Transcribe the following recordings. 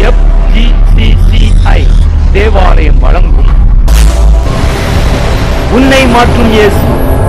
FGCCI தேவாலயம் வழங்கும் உன்னை மாற்றும் இயேசு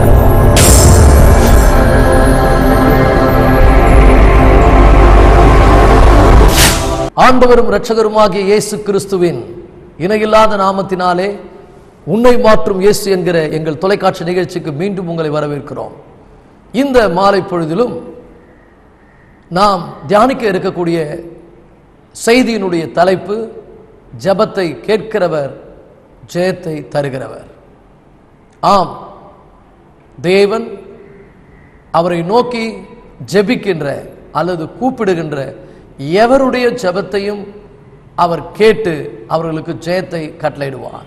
ஆண்டவரும் இரட்சகருமாகிய இயேசு கிறிஸ்துவின் இணையில்லாத நாமத்தினாலே உன்னை மாற்றும் இயேசு என்கிற எங்கள் தொலைக்காட்சி நிகழ்ச்சிக்கு மீண்டும் உங்களை வரவேற்கிறோம் இந்த மாலை பொழுதிலும் நாம் தியானிக்க இருக்கக்கூடிய செய்தியினுடைய தலைப்பு ஜெபத்தை கேட்கிறவர் ஜெயத்தை தருகிறவர் ஆம் தேவன் அவரை நோக்கி ஜெபிக்கின்ற அல்லது கூப்பிடுகின்ற எவருடைய ஜெபத்தையும் அவர் கேட்டு அவர்களுக்கு ஜெயத்தை கட்டளையிடுவார்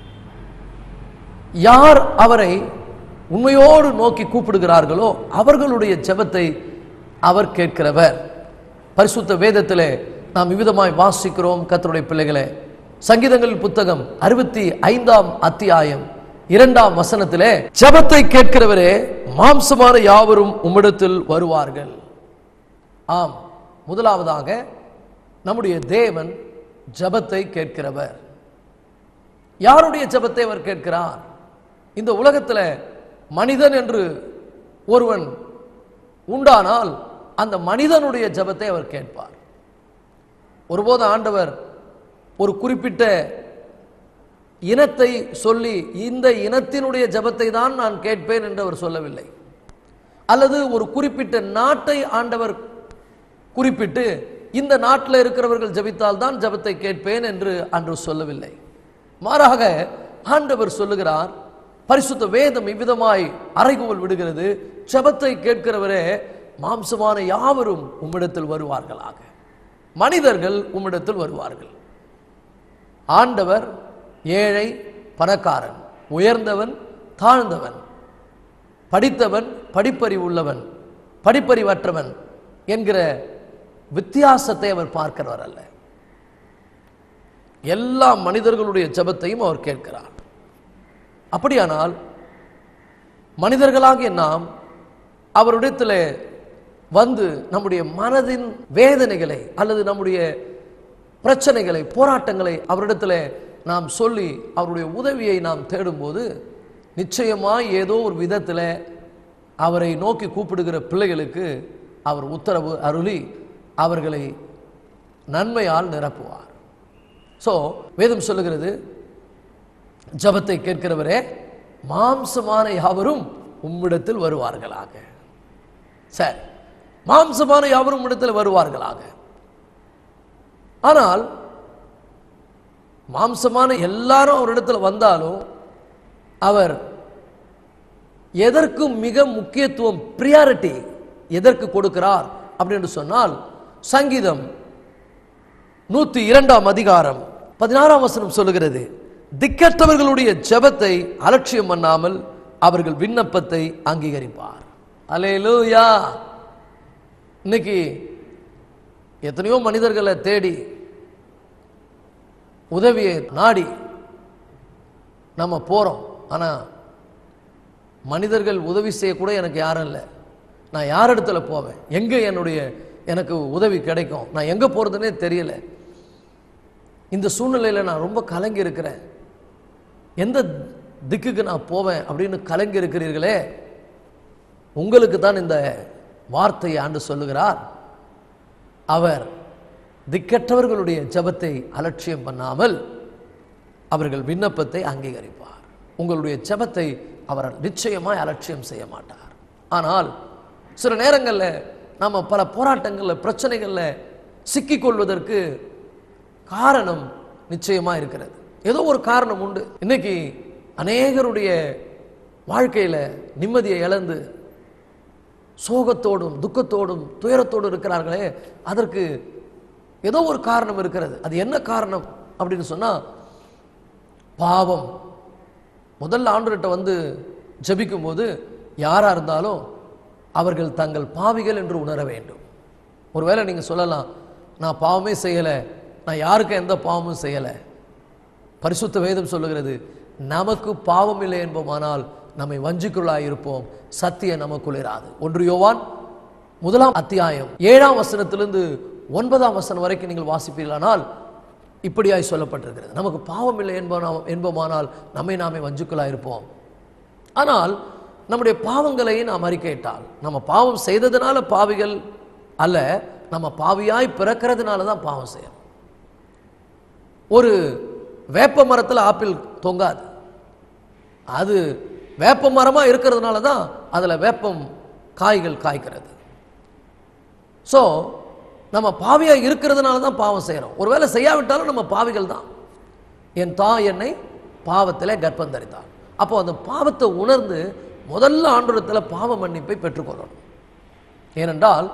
யார் அவரை உண்மையோடு நோக்கி கூப்பிடுகிறார்களோ அவர்களுடைய ஜெபத்தை அவர் கேட்கிறவர் பரிசுத்த வேதத்திலே நாம் விவிதமாய் வாசிக்கிறோம் கர்த்தருடைய பிள்ளைகளே சங்கீதங்கள் புத்தகம் அறுபத்தி ஐந்தாம் அத்தியாயம் இரண்டாம் வசனத்திலே ஜெபத்தை கேட்கிறவரே மாம்சமான யாவரும் உம்மிடத்தில் வருவார்கள் ஆம் முதலாவதாக நம்முடைய தேவன் ஜெபத்தை கேட்கிறவர் யாருடைய ஜெபத்தை அவர் கேட்கிறார் இந்த உலகத்தில் மனிதன் என்று ஒருவன் உண்டானால் அந்த மனிதனுடைய ஜெபத்தை அவர் கேட்பார் ஒருபோது ஆண்டவர் ஒரு குறிப்பிட்ட இனத்தை சொல்லி இந்த இனத்தினுடைய ஜெபத்தை தான் நான் கேட்பேன் என்று அவர் சொல்லவில்லை அல்லது ஒரு குறிப்பிட்ட நாட்டை ஆண்டவர் குறிப்பிட்டு இந்த நாட்டில் இருக்கிறவர்கள் ஜெபித்தால் தான் ஜெபத்தை கேட்பேன் என்று அன்று சொல்லவில்லை மாறாக ஆண்டவர் சொல்லுகிறார் பரிசுத்த வேதம் இவ்விதமாய் அறைகூவல் விடுகிறது ஜெபத்தை கேட்கிறவரே மாம்சமான யாவரும் உம்மிடத்தில் வருவார்களாக மனிதர்கள் உம்மிடத்தில் வருவார்கள் ஆண்டவர் ஏழை பணக்காரன் உயர்ந்தவன் தாழ்ந்தவன் படித்தவன் படிப்பறிவு உள்ளவன் படிப்பறிவற்றவன் என்கிற வித்தியாசத்தை அவர் பார்க்கிறவர் அல்ல எல்லா மனிதர்களுடைய ஜெபத்தையும் அவர் கேட்கிறார் அப்படியானால் மனிதர்களாகிய நாம் அவரிடத்தில் வந்து நம்முடைய மனதின் வேதனைகளை அல்லது நம்முடைய பிரச்சனைகளை போராட்டங்களை அவரிடத்தில் நாம் சொல்லி அவருடைய உதவியை நாம் தேடும்போது நிச்சயமாய் ஏதோ ஒரு விதத்தில் அவரை நோக்கி கூப்பிடுகிற பிள்ளைகளுக்கு அவர் உத்தரவு அருளி அவர்களை நன்மையால் நிரப்புவார் ஸோ வேதம் சொல்லுகிறது ஜபத்தை கேட்கிறவரே மாம்சமான யாவரும் உம்மிடத்தில் வருவார்களாக சரி மாம்சமான யாவரும் உம்மிடத்தில் வருவார்களாக ஆனால் மாம்சமான எல்லாரும் அவரிடத்தில் வந்தாலும் அவர் எதற்கு மிக முக்கியத்துவம் பிரியாரிட்டி எதற்கு கொடுக்கிறார் அப்படின்னு சொன்னால் சங்கீதம் நூத்தி இரண்டாம் அதிகாரம் பதினாறாம் வசனம் சொல்லுகிறது திக்கற்றவர்களுடைய ஜெபத்தை அலட்சியம் பண்ணாமல் அவர்கள் விண்ணப்பத்தை அங்கீகரிப்பார் அலேலூயா இன்னைக்கு எத்தனையோ மனிதர்களை தேடி உதவியை நாடி நம்ம போகிறோம் ஆனால் மனிதர்கள் உதவி செய்யக்கூட எனக்கு யாரும் இல்லை நான் யார் இடத்துல போவேன் எங்கே என்னுடைய எனக்கு உதவி கிடைக்கும் நான் எங்கே போகிறதுனே தெரியல இந்த சூழ்நிலையில் நான் ரொம்ப கலங்கி இருக்கிறேன் எந்த திக்குக்கு நான் போவேன் அப்படின்னு கலங்கி இருக்கிறீர்களே உங்களுக்கு தான் இந்த வார்த்தையை ஆண்டு சொல்லுகிறார் அவர் திக்கற்றவர்களுடைய ஜபத்தை அலட்சியம் பண்ணாமல் அவர்கள் விண்ணப்பத்தை அங்கீகரிப்பார் உங்களுடைய ஜபத்தை அவர் நிச்சயமாய் அலட்சியம் செய்ய மாட்டார் ஆனால் சில நேரங்களில் நம்ம பல போராட்டங்களில் பிரச்சனைகளில் சிக்கிக்கொள்வதற்கு காரணம் நிச்சயமாக இருக்கிறது ஏதோ ஒரு காரணம் உண்டு இன்னைக்கு அநேகருடைய வாழ்க்கையில் நிம்மதியை இழந்து சோகத்தோடும் துக்கத்தோடும் துயரத்தோடும் இருக்கிறார்களே அதற்கு ஏதோ ஒரு காரணம் இருக்கிறது அது என்ன காரணம் அப்படின்னு சொன்னால் பாவம் முதல்ல ஆண்டுகிட்ட வந்து ஜபிக்கும் போது யாராக இருந்தாலும் அவர்கள் தங்கள் பாவிகள் என்று உணர வேண்டும் ஒருவேளை நீங்கள் சொல்லலாம் நான் பாவமே செய்யலை நான் யாருக்கும் எந்த பாவமும் செய்யலை பரிசுத்த வேதம் சொல்லுகிறது நமக்கு பாவம் இல்லை என்போமானால் நம்மை வஞ்சிக்குள்ளாய் இருப்போம் சத்திய நமக்குள் இராது ஒன்று யோவான் முதலாம் அத்தியாயம் ஏழாம் வசனத்திலிருந்து ஒன்பதாம் வசனம் வரைக்கும் நீங்கள் வாசிப்பீர்களானால் இப்படியாய் சொல்லப்பட்டிருக்கிறது நமக்கு பாவம் இல்லை என்பனா என்பமானால் நம்மை நாமே வஞ்சுக்களாக இருப்போம் ஆனால் நம்முடைய பாவங்களை நாம் அறிக்கையிட்டால் நம்ம பாவம் செய்ததுனால பாவிகள் அல்ல நம்ம பாவியாய் பிறக்கிறதுனால தான் பாவம் செய்யணும் ஒரு வேப்ப மரத்தில் ஆப்பிள் தொங்காது அது வேப்ப மரமாக இருக்கிறதுனால தான் அதில் வேப்பம் காய்கள் காய்க்கிறது ஸோ நம்ம பாவியாக இருக்கிறதுனால தான் பாவம் செய்கிறோம் ஒருவேளை செய்யாவிட்டாலும் நம்ம பாவிகள் தான் என் தாய் என்னை பாவத்தில் கர்ப்பம் தரித்தாள் அப்போ அந்த பாவத்தை உணர்ந்து முதல்ல ஆண்டோரத்தில் பாவ மன்னிப்பை பெற்றுக்கொள்ளணும் ஏனென்றால்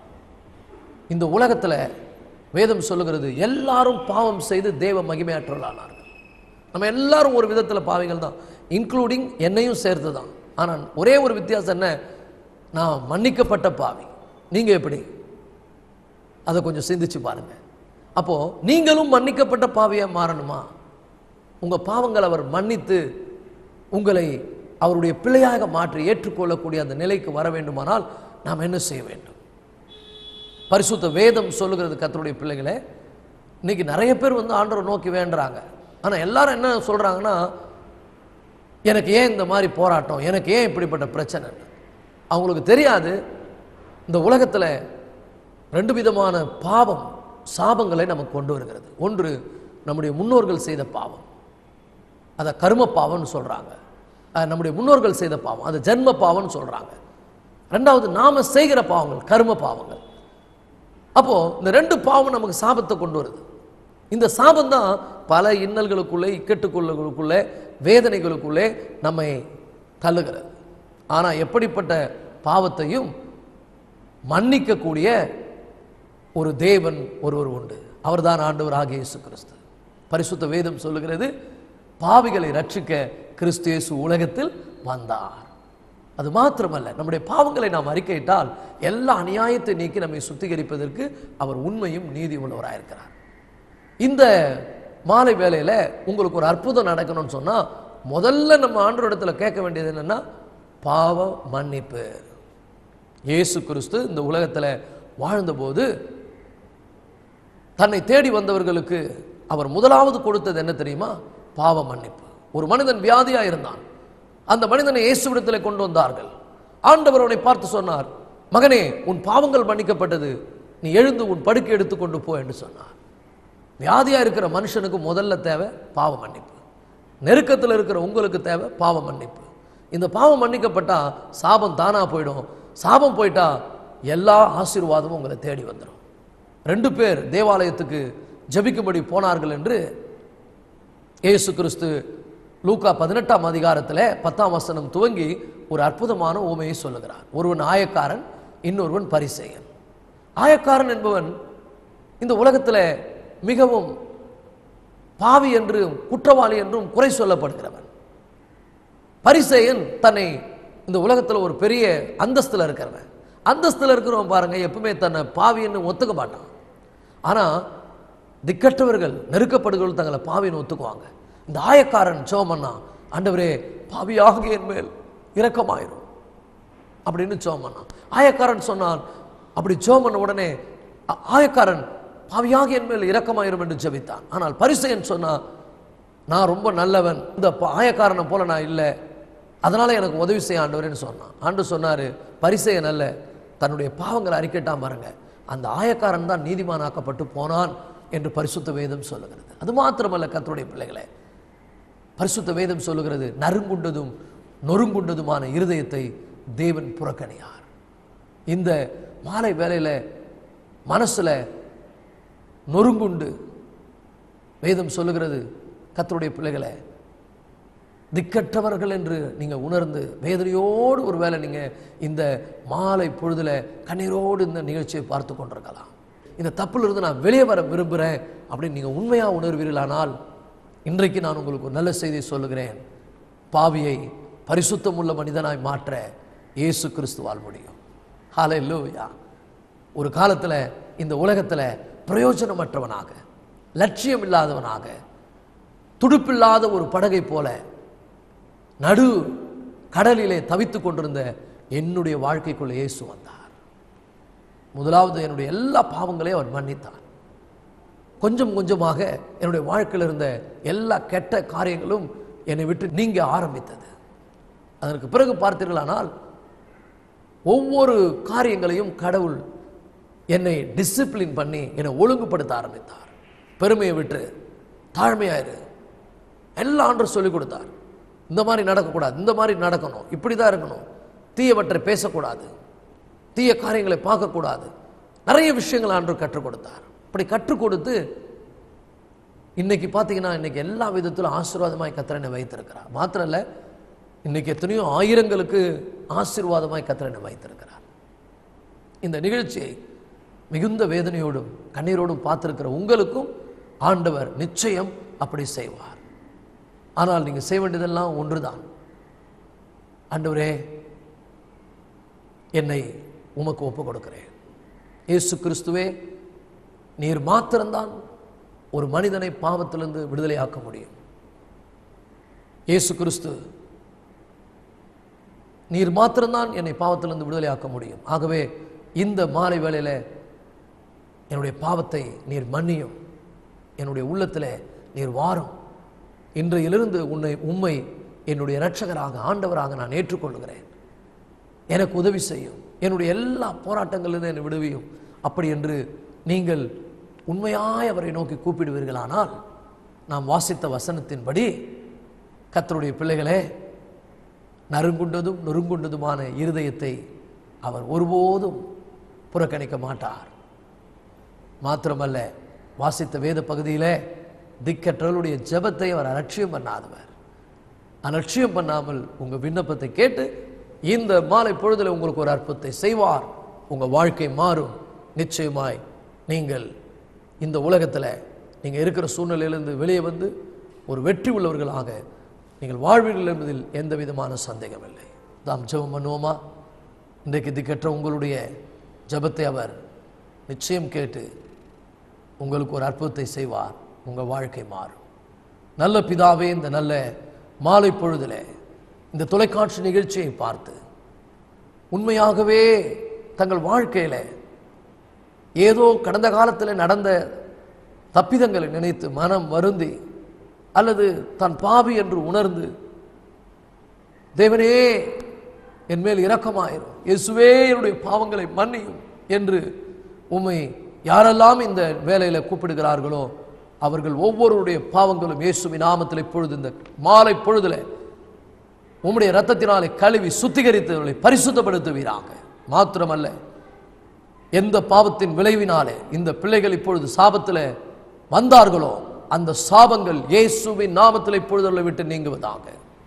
இந்த உலகத்தில் வேதம் சொல்லுகிறது எல்லாரும் பாவம் செய்து தேவ மகிமையற்றவர்களானார்கள் நம்ம எல்லாரும் ஒரு விதத்தில் பாவிகள் தான் இன்க்ளூடிங் என்னையும் சேர்த்து தான் ஆனால் ஒரே ஒரு வித்தியாசம் என்ன நான் மன்னிக்கப்பட்ட பாவி நீங்கள் எப்படி அதை கொஞ்சம் சிந்திச்சு பாருங்க அப்போ நீங்களும் மன்னிக்கப்பட்ட பாவியா மாறணுமா உங்க பாவங்கள் அவர் மன்னித்து உங்களை அவருடைய பிள்ளையாக மாற்றி ஏற்றுக்கொள்ளக்கூடிய அந்த நிலைக்கு வர வேண்டுமானால் நாம் என்ன செய்ய வேண்டும் பரிசுத்த வேதம் சொல்லுகிறது கர்த்தருடைய பிள்ளைகளே இன்னைக்கு நிறைய பேர் வந்து ஆண்டவரை நோக்கி வேண்டுறாங்க ஆனா எல்லாரும் என்ன சொல்றாங்கன்னா எனக்கு ஏன் இந்த மாதிரி போராட்டம் எனக்கு ஏன் இப்படிப்பட்ட பிரச்சனை அவங்களுக்கு தெரியாது இந்த உலகத்துல ரெண்டு விதமான பாவம் சாபங்களை நமக்கு கொண்டு வருகிறது ஒன்று நம்முடைய முன்னோர்கள் செய்த பாவம் அதை கர்ம பாவம்னு சொல்றாங்க அது நம்முடைய முன்னோர்கள் செய்த பாவம் அது ஜென்ம பாவம்னு சொல்றாங்க ரெண்டாவது நாம செய்கிற பாவங்கள் கர்ம பாவங்கள் அப்போ இந்த ரெண்டு பாவம் நமக்கு சாபத்தை கொண்டு வருது இந்த சாபம் தான் பல இன்னல்களுக்குள்ளே இக்கட்டுக்குள்ளே வேதனைகளுக்குள்ளே நம்மை தள்ளுகிறது ஆனா எப்படிப்பட்ட பாவத்தையும் மன்னிக்கக்கூடிய ஒரு தேவன் ஒருவர் உண்டு அவர்தான் ஆண்டவர் ஆகிய இயேசு கிறிஸ்து பரிசுத்த வேதம் சொல்லுகிறது பாவிகளை ரட்சிக்க கிறிஸ்து இயேசு உலகத்தில் வந்தார் அது மாத்திரமல்ல நம்முடைய பாவங்களை நாம் அறிக்கையிட்டால் எல்லா அநியாயத்தை நீக்கி நம்மை சுத்திகரிப்பதற்கு அவர் உண்மையும் நீதி உள்ளவராயிருக்கிறார் இந்த மாலை வேளையில உங்களுக்கு ஒரு அற்புதம் நடக்கணும்னு சொன்னா முதல்ல நம்ம ஆண்டவரிடத்துல கேட்க வேண்டியது என்னன்னா பாவ மன்னிப்பு இயேசு கிறிஸ்து இந்த உலகத்துல வாழ்ந்தபோது தன்னை தேடி வந்தவர்களுக்கு அவர் முதலாவது கொடுத்தது என்ன தெரியுமா பாவ மன்னிப்பு ஒரு மனிதன் வியாதியா இருந்தான் அந்த மனிதனை இயேசுவிடத்தில் கொண்டு வந்தார்கள் ஆண்டவர் அவனை பார்த்து சொன்னார் மகனே உன் பாவங்கள் மன்னிக்கப்பட்டது நீ எழுந்து உன் படுக்கை எடுத்துக்கொண்டு போ என்று சொன்னார் வியாதியா இருக்கிற மனுஷனுக்கு முதல்ல தேவை பாவ மன்னிப்பு நெருக்கத்தில் இருக்கிற உங்களுக்கு தேவை பாவ மன்னிப்பு இந்த பாவம் மன்னிக்கப்பட்டா சாபம் தானா போயிடும் சாபம் போயிட்டா எல்லா ஆசீர்வாதமும் உங்களை தேடி வந்துடும் ரெண்டு பேர் தேவாலயத்துக்கு ஜெபிக்கும்படி போனார்கள் என்று இயேசு கிறிஸ்து லூக்கா பதினெட்டாம் அதிகாரத்தில் பத்தாம் வசனம் துவங்கி ஒரு அற்புதமான உமையை சொல்லுகிறார் ஒருவன் ஆயக்காரன் இன்னொருவன் பரிசேயன் ஆயக்காரன் என்பவன் இந்த உலகத்தில் மிகவும் பாவி என்றும் குற்றவாளி என்றும் குறை சொல்லப்படுகிறவன் பரிசேயன் தன்னை இந்த உலகத்தில் ஒரு பெரிய அந்தஸ்தில் இருக்கிறவன் அந்தஸ்தில் இருக்கிறவன் பாருங்க எப்பவுமே தன்னை பாவின்னு ஒத்துக்க மாட்டான் ஆனால் திக்கற்றவர்கள் நெருக்கப்படுகள் தங்களை பாவின்னு ஒத்துக்குவாங்க இந்த ஆயக்காரன் சோமண்ணா ஆண்டவரே பாவியாக என் மேல் இரக்கமாயிரும் அப்படின்னு சோமண்ணா ஆயக்காரன் சொன்னான் அப்படி சோமண்ண உடனே ஆ- ஆயக்காரன் பாவியாக என் மேல் இரக்கமாயிரும் என்று ஜெபித்தான் ஆனால் பரிசையன் சொன்னா நான் ரொம்ப நல்லவன் இந்த ப- ஆயக்காரனை போல நான் இல்லை அதனால எனக்கு உதவி செய்ய ஆண்டவரேன்னு சொன்னான் ஆண்டு சொன்னாரு பரிசையன் அல்ல தன்னுடைய பாவங்களை அறிக்கட்டான் பாருங்க அந்த ஆயக்காரன் தான் நீதிமானாக்கப்பட்டு போனான் என்று பரிசுத்த வேதம் சொல்லுகிறது அது மாத்திரமல்ல கர்த்தருடைய பிள்ளைகளே பரிசுத்த வேதம் சொல்லுகிறது நறுங்குண்டதும் நொறுங்குண்டதுமான இருதயத்தை தேவன் புறக்கணியார் இந்த மாலை வேளையில மனசுல நொறுங்குண்டு வேதம் சொல்லுகிறது கர்த்தருடைய பிள்ளைகளே திக்கற்றவர்கள் என்று நீங்க உணர்ந்து வேதனையோடு ஒரு வேளை நீங்க இந்த மாலை பொழுதுல கண்ணீரோடு இந்த நிகழ்ச்சியை பார்த்து கொண்டிருக்கலாம் இந்த தப்புல இருந்து நான் வெளியே வர விரும்புகிறேன் அப்படின்னு நீங்க உண்மையா உணர்வீர்களானால் இன்றைக்கு நான் உங்களுக்கு ஒரு நல்ல செய்தியை சொல்லுகிறேன் பாவியை பரிசுத்தமுள்ள மனிதனாய் மாற்ற இயேசு கிறிஸ்துவால் முடியும் ஹalleluya ஒரு காலத்துல இந்த உலகத்துல பிரயோஜனமற்றவனாக லட்சியம் இல்லாதவனாக துடுப்பில்லாத ஒரு படகை போல நடு கடலிலே தவித்துக் கொண்டிருந்த என்னுடைய வாழ்க்கைக்குள்ள இயேசு வந்தார் முதலாவது என்னுடைய எல்லா பாவங்களையும் அவர் மன்னித்தார் கொஞ்சம் கொஞ்சமாக என்னுடைய வாழ்க்கையில் இருந்த எல்லா கெட்ட காரியங்களும் என்னை விட்டு நீங்க ஆரம்பித்தது அதற்கு பிறகு பார்த்தீர்களானால் ஒவ்வொரு காரியங்களையும் கடவுள் என்னை டிசிப்ளின் பண்ணி என்னை ஒழுங்குபடுத்த ஆரம்பித்தார் பெருமையை விட்டு தாழ்மையாயிரு எல்லாம் ஆண்டு சொல்லிக் கொடுத்தார் இந்த மாதிரி நடக்கக்கூடாது இந்த மாதிரி நடக்கணும் இப்படி தான் இருக்கணும் தீயவற்றை பேசக்கூடாது தீய காரியங்களை பார்க்கக்கூடாது நிறைய விஷயங்கள் ஆண்டு கற்றுக் கொடுத்தார் அப்படி கற்றுக் கொடுத்து இன்னைக்கு பார்த்தீங்கன்னா இன்னைக்கு எல்லா விதத்திலும் ஆசீர்வாதமாய் கத்திரனை வைத்திருக்கிறார் மாத்திரம் இல்லை இன்னைக்கு எத்தனையோ ஆயிரங்களுக்கு ஆசீர்வாதமாய் கத்திரனை வைத்திருக்கிறார் இந்த நிகழ்ச்சியை மிகுந்த வேதனையோடும் கண்ணீரோடும் பார்த்திருக்கிற உங்களுக்கும் ஆண்டவர் நிச்சயம் அப்படி செய்வார் ஆனால் நீங்கள் செய்ய வேண்டியதெல்லாம் ஒன்றுதான் ஆண்டவரே என்னை உமக்கு ஒப்பு கொடுக்கிறேன் இயேசு கிறிஸ்துவே நீர் மாத்திரம்தான் ஒரு மனிதனை பாவத்திலிருந்து விடுதலையாக்க முடியும் இயேசு கிறிஸ்து நீர் மாத்திரம்தான் என்னை பாவத்திலிருந்து விடுதலையாக்க முடியும் ஆகவே இந்த மாலை வேளையில் என்னுடைய பாவத்தை நீர் மன்னியும் என்னுடைய உள்ளத்தில் நீர் வாரும் இன்றையிலிருந்து உன்னை உம்மை என்னுடைய இரட்சகராக ஆண்டவராக நான் ஏற்றுக்கொள்கிறேன் எனக்கு உதவி செய்யும் என்னுடைய எல்லா போராட்டங்களிலிருந்து என்னை விடுவியும் அப்படி என்று நீங்கள் உண்மையாய் அவரை நோக்கி கூப்பிடுவீர்களானால் நாம் வாசித்த வசனத்தின்படி கர்த்தருடைய பிள்ளைகளே நறுங்குண்டதும் நொறுங்குண்டதுமான இருதயத்தை அவர் ஒருபோதும் புறக்கணிக்க மாட்டார் மாத்திரமல்ல வாசித்த வேத பகுதியிலே திக்கற்றவர்களுடைய ஜெபத்தை அவர் அலட்சியம் பண்ணாதவர் அலட்சியம் பண்ணாமல் உங்க விண்ணப்பத்தை கேட்டு இந்த மாலை பொழுதுல உங்களுக்கு ஒரு அற்புதத்தை செய்வார் உங்க வாழ்க்கை மாறும் நிச்சயமாய் நீங்கள் இந்த உலகத்துல நீங்க இருக்கிற சூழ்நிலையிலிருந்து வெளியே வந்து ஒரு வெற்றி உள்ளவர்களாக நீங்கள் வாழ்வீர்கள் என்பதில் எந்த விதமான சந்தேகம் இல்லை தாம் ஜெபம் பண்ணுவோமா இன்றைக்கு திக்கற்ற உங்களுடைய ஜெபத்தை அவர் நிச்சயம் கேட்டு உங்களுக்கு ஒரு அற்புதத்தை செய்வார் உங்கள் வாழ்க்கை மாறும் நல்ல பிதாவே இந்த நல்ல மாலை பொழுதில் இந்த தொலைக்காட்சி நிகழ்ச்சியை பார்த்து உண்மையாகவே தங்கள் வாழ்க்கையில் ஏதோ கடந்த காலத்தில் நடந்த தப்பிதங்களை நினைத்து மனம் வருந்தி அல்லது தன் பாவி என்று உணர்ந்து தேவனே என் மேல் இரக்கமாயிரும் இயேசுவே என்னுடைய பாவங்களை மன்னியும் என்று உம்மை யாரெல்லாம் இந்த வேலையில கூப்பிடுகிறார்களோ அவர்கள் ஒவ்வொருவருடைய பாவங்களும் இயேசுவின் நாமத்தில் இப்பொழுது இந்த மாலை பொழுதுல உம்முடைய ரத்தத்தினாலே கழுவி சுத்திகரித்தவர்களை பரிசுத்தப்படுத்துவீராக மாத்திரமல்ல எந்த பாவத்தின் விளைவினாலே இந்த பிள்ளைகள் இப்பொழுது சாபத்தில் வந்தார்களோ அந்த சாபங்கள் இயேசுவின் நாமத்தில் இப்பொழுது அவர்களை விட்டு நீங்குவதாக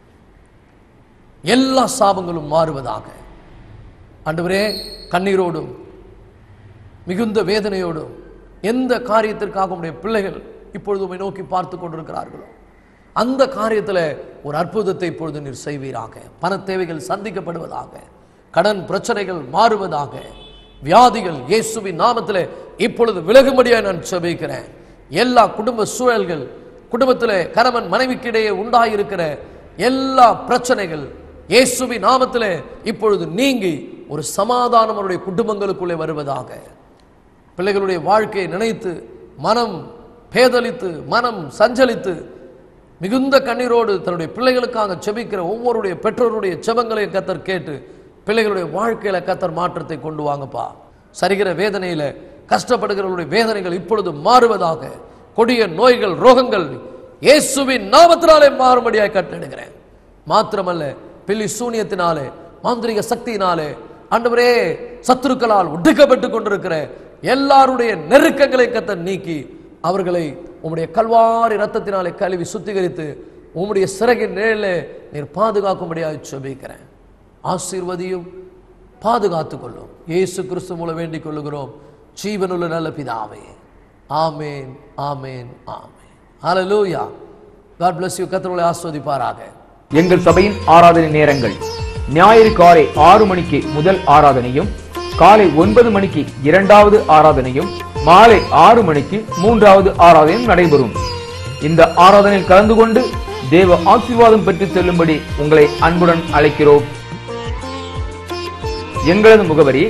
எல்லா சாபங்களும் மாறுவதாக ஆண்டவரே கண்ணீரோடும் மிகுந்த வேதனையோடும் எந்த காரியத்திற்காக உடைய பிள்ளைகள் இப்பொழுது உம்மை நோக்கி பார்த்து கொண்டிருக்கிறார்களோ அந்த காரியத்தில் ஒரு அற்புதத்தை இப்பொழுது நீர் செய்வீராக பண தேவைகள் சந்திக்கப்படுவதாக கடன் பிரச்சனைகள் மாறுவதாக வியாதிகள் இயேசுவின் நாமத்தில் இப்பொழுது விலகும்படியாக நான் செபிக்கிறேன் எல்லா குடும்ப சூழல்கள் குடும்பத்தில் கணவன் மனைவிக்கு இடையே உண்டாயிருக்கிற எல்லா பிரச்சனைகள் இயேசுவின் நாமத்தில் இப்பொழுது நீங்கி ஒரு சமாதானம் அவருடைய குடும்பங்களுக்குள்ளே வருவதாக பிள்ளைகளுடைய வாழ்க்கையை நினைத்து மனம் பேதலித்து மனம் சஞ்சலித்து மிகுந்த கண்ணீரோடு தன்னுடைய பிள்ளைகளுக்காக செபிக்கிற ஒவ்வொருடைய பெற்றோருடைய செபங்களையும் கத்தர் கேட்டு பிள்ளைகளுடைய வாழ்க்கையில கத்தர் மாற்றத்தை கொண்டு வாங்கப்பா சரிகிற வேதனையில கஷ்டப்படுகிறவருடைய வேதனைகள் இப்பொழுது மாறுவதாக கொடிய நோய்கள் ரோகங்கள் இயேசுவின் நாமத்தினாலே மாறும்படியாய் கட்டளிடுகிறேன் மாத்திரமல்ல பில்லி சூனியத்தினாலே மாந்திரிக சக்தியினாலே ஆண்டவரே சத்துருக்களால் ஒடுக்கப்பட்டு கொண்டிருக்கிற எல்லாருடைய நெருக்கங்களை கத்தர் நீக்கி அவர்களை உம்முடைய கல்வாரி ரத்தத்தினாலே கழுவி சுத்திகரித்து உம்முடைய சிறகின் நிழலே நீர் பாதுகாக்கும்படியாக செபிக்கிறேன் ஆசீர்வதியும் பாதுகாத்துக் கொள்ளும் இயேசு கிறிஸ்து மூலம் வேண்டிக் கொள்ளுகிறோம் ஜீவனுள்ள நல்ல பிதாவே ஆமேன் ஆமேன் ஆமேன் ஹalleluya God bless you கர்த்தர் ஆஸ்வதிப்பாராக எங்கள் சபையின் ஆராதனை நேரங்கள் ஞாயிறு காலை ஆறு மணிக்கு முதல் ஆராதனையும் காலை ஒன்பது மணிக்கு இரண்டாவது ஆராதனையும் மாலை ஆறு மணிக்கு மூன்றாவது ஆராதனையும் நடைபெறும் இந்த ஆராதனையில் கலந்து கொண்டு தேவ ஆசீர்வாதம் பெற்று செல்லும்படி உங்களை அன்புடன் அழைக்கிறோம் எங்களது முகவரி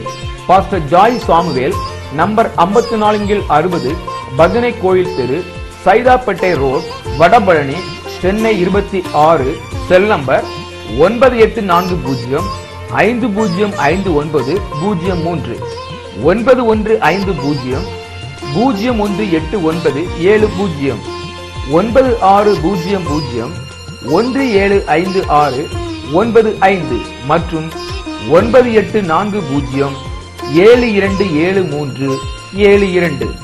பாஸ்டர் ஜாய் சாமுவேல் நம்பர் ஐம்பத்தி நான்கில் அறுபது பஜனை கோயில் தெரு சைதாப்பேட்டை ரோட் வடபழனி சென்னை இருபத்தி ஆறு செல் நம்பர் ஒன்பது எட்டு நான்கு பூஜ்ஜியம் ஐந்து பூஜ்ஜியம் ஐந்து ஒன்பது பூஜ்ஜியம் மூன்று ஒன்பது ஒன்று ஐந்து பூஜ்ஜியம் பூஜ்ஜியம் ஒன்று எட்டு ஒன்பது ஏழு பூஜ்ஜியம் ஒன்பது ஆறு பூஜ்ஜியம் பூஜ்ஜியம் ஒன்று ஏழு ஐந்து ஆறு ஒன்பது ஐந்து மற்றும் ஒன்பது எட்டு நான்கு பூஜ்ஜியம் ஏழு இரண்டு ஏழு மூன்று ஏழு இரண்டு